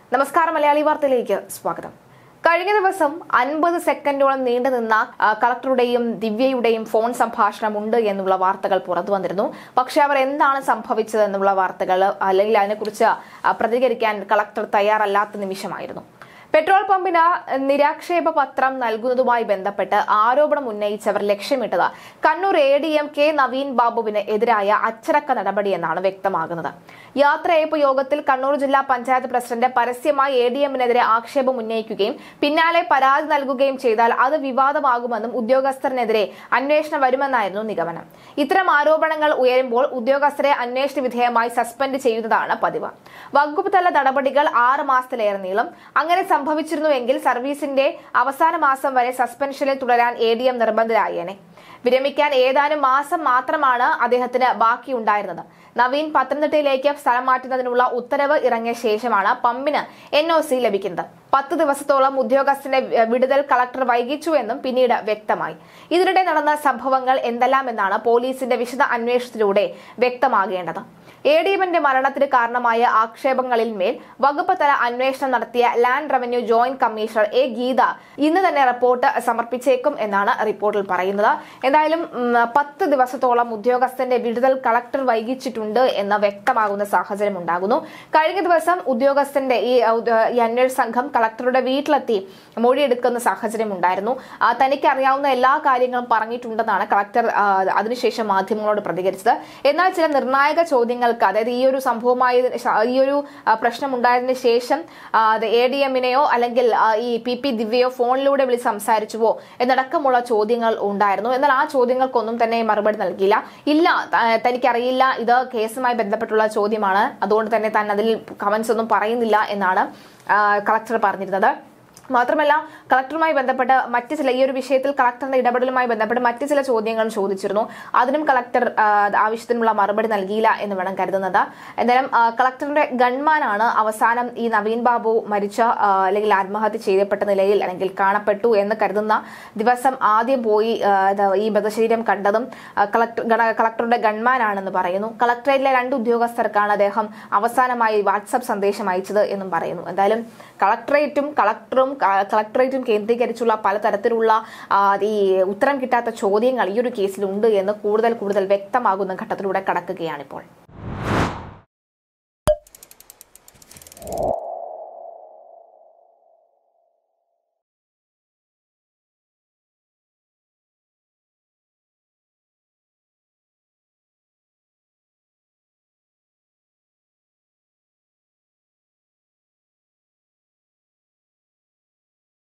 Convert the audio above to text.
നമസ്കാരം മലയാളി വാർത്തയിലേക്ക് സ്വാഗതം കഴിഞ്ഞ ദിവസം അൻപത് സെക്കൻഡോളം നീണ്ടുനിന്ന ആ, കളക്ടറുടെയും ദിവ്യയുടെയും ഫോൺ സംഭാഷണം ഉണ്ട് എന്നുള്ള വാർത്തകൾ പുറത്തു വന്നിരുന്നു പക്ഷെ അവർ എന്താണ് സംഭവിച്ചത് എന്നുള്ള വാർത്തകൾ അല്ലെങ്കിൽ അതിനെക്കുറിച്ച് ആ, പ്രതികരിക്കാൻ കളക്ടർ തയ്യാറല്ലാത്ത നിമിഷമായിരുന്നു പെട്രോൾ പമ്പിന് നിരാക്ഷേപ പത്രം നൽകുന്നതുമായി ബന്ധപ്പെട്ട് ആരോപണം ഉന്നയിച്ചവർ ലക്ഷ്യമിട്ടത് Kannur A D M K Naveen ബാബുവിന് എതിരായ അച്ചടക്ക നടപടിയെന്നാണ് വ്യക്തമാകുന്നത് യാത്രയയപ്പ് യോഗത്തിൽ കണ്ണൂർ ജില്ലാ പഞ്ചായത്ത് പ്രസിഡന്റ് പരസ്യമായി എ ഡി എമ്മിനെതിരെ ആക്ഷേപം ഉന്നയിക്കുകയും പിന്നാലെ പരാതി നൽകുകയും ചെയ്താൽ അത് വിവാദമാകുമെന്നും ഉദ്യോഗസ്ഥർക്കെതിരെ അന്വേഷണം വരുമെന്നായിരുന്നു നിഗമനം ഇത്തരം ആരോപണങ്ങൾ ഉയരുമ്പോൾ ഉദ്യോഗസ്ഥരെ അന്വേഷണ വിധേയമായി സസ്പെൻഡ് ചെയ്യുന്നതാണ് പതിവ് വകുപ്പ് തല നടപടികൾ ആറ് മാസത്തിലേറെ നീളും അങ്ങനെ സംഭവിച്ചിരുന്നുവെങ്കിൽ സർവീസിന്റെ അവസാന മാസം വരെ സസ്പെൻഷനിൽ തുടരാൻ എ ഡി എം നിർബന്ധരായേനെ വിരമിക്കാൻ ഏതാനും മാസം മാത്രമാണ് അദ്ദേഹത്തിന് ബാക്കിയുണ്ടായിരുന്നത് നവീൻ പത്തനംതിട്ടയിലേക്ക് സ്ഥലം മാറ്റുന്നതിനുള്ള ഉത്തരവ് ഇറങ്ങിയ ശേഷമാണ് പമ്പിന് എൻ ഒ സി ലഭിക്കുന്നത് പത്ത് ദിവസത്തോളം ഉദ്യോഗസ്ഥന്റെ വിടുതൽ കളക്ടർ വൈകിച്ചു എന്നും പിന്നീട് വ്യക്തമായി ഇതിനിടെ നടന്ന സംഭവങ്ങൾ എന്തെല്ലാം എന്നാണ് പോലീസിന്റെ വിശദ അന്വേഷണത്തിലൂടെ വ്യക്തമാകേണ്ടത് എ ഡി എമ്മിന്റെ മരണത്തിന് കാരണമായ ആക്ഷേപങ്ങളിൽ മേൽ വകുപ്പ് തല അന്വേഷണം നടത്തിയ land revenue joint commissioner A Geetha ഇന്ന് തന്നെ റിപ്പോർട്ട് സമർപ്പിച്ചേക്കും എന്നാണ് റിപ്പോർട്ടിൽ പറയുന്നത് എന്തായാലും ഉം, പത്ത് ദിവസത്തോളം ഉദ്യോഗസ്ഥന്റെ വിടുതൽ കളക്ടർ വൈകിച്ചിട്ടുണ്ട് എന്ന് വ്യക്തമാകുന്ന സാഹചര്യം ഉണ്ടാകുന്നു കഴിഞ്ഞ ദിവസം ഉദ്യോഗസ്ഥന്റെ ഈ ഔദ്യ- ഈ അന്വേഷണ സംഘം കളക്ടറുടെ വീട്ടിലെത്തി മൊഴിയെടുക്കുന്ന സാഹചര്യം ഉണ്ടായിരുന്നു ആ, തനിക്ക് അറിയാവുന്ന എല്ലാ കാര്യങ്ങളും പറഞ്ഞിട്ടുണ്ടെന്നാണ് കളക്ടർ ആ, അതിനുശേഷം മാധ്യമങ്ങളോട് പ്രതികരിച്ചത് എന്നാൽ ചില നിർണായക ചോദ്യങ്ങൾക്ക് അതായത് ഈ ഒരു സംഭവമായി ഈ ഒരു ആ, പ്രശ്നം ഉണ്ടായതിനു ശേഷം എ ഡി എമ്മിനെയോ അല്ലെങ്കിൽ ആ, ഈ പി പി ദിവ്യയോ ഫോണിലൂടെ വിളിച്ച് സംസാരിച്ചുവോ എന്നടക്കമുള്ള ചോദ്യങ്ങൾ ഉണ്ടായിരുന്നു എന്നാൽ ആ ചോദ്യങ്ങൾക്കൊന്നും തന്നെ മറുപടി നൽകിയില്ല ഇല്ല ത- തനിക്കറിയില്ല ഇത് കേസുമായി ബന്ധപ്പെട്ടുള്ള ചോദ്യമാണ് അതുകൊണ്ട് തന്നെ താൻ അതിൽ കമന്റ്സ് ഒന്നും പറയുന്നില്ല എന്നാണ് ആ, കളക്ടർ പറഞ്ഞിരുന്നത് മാത്രമല്ല കളക്ടറുമായി ബന്ധപ്പെട്ട് മറ്റ് ചില ഈ ഒരു വിഷയത്തിൽ കളക്ടറുടെ ഇടപെടലുമായി ബന്ധപ്പെട്ട് മറ്റ് ചില ചോദ്യങ്ങളും ചോദിച്ചിരുന്നു അതിനും കളക്ടർ ആ, ആവശ്യത്തിനുള്ള മറുപടി നൽകിയില്ല എന്ന് വേണം കരുതുന്നത് എന്തായാലും ആ, കളക്ടറുടെ ഗൺമാനാണ് അവസാനം ഈ നവീൻ ബാബു മരിച്ച ആ, അല്ലെങ്കിൽ ആത്മഹത്യ ചെയ്യപ്പെട്ട നിലയിൽ അല്ലെങ്കിൽ കാണപ്പെട്ടു എന്ന് കരുതുന്ന ദിവസം ആദ്യം പോയി ആ, ഇത് ഈ മൃതശരീരം കണ്ടതും ആ, കളക്ടർ ഗണ- കളക്ടറുടെ ഗൺമാനാണെന്ന് പറയുന്നു കളക്ടറേറ്റിലെ രണ്ട് ഉദ്യോഗസ്ഥർക്കാണ് അദ്ദേഹം അവസാനമായി വാട്സപ്പ് സന്ദേശം അയച്ചത് എന്നും പറയുന്നു എന്തായാലും കളക്ടറേറ്റും കളക്ടറും ക- കളക്ടറേറ്റും കേന്ദ്രീകരിച്ചുള്ള പലതരത്തിലുള്ള ആ, ഈ ഉത്തരം കിട്ടാത്ത ചോദ്യങ്ങൾ ഈ ഒരു കേസിലുണ്ട് എന്ന് കൂടുതൽ കൂടുതൽ വ്യക്തമാകുന്ന ഘട്ടത്തിലൂടെ കടക്കുകയാണിപ്പോൾ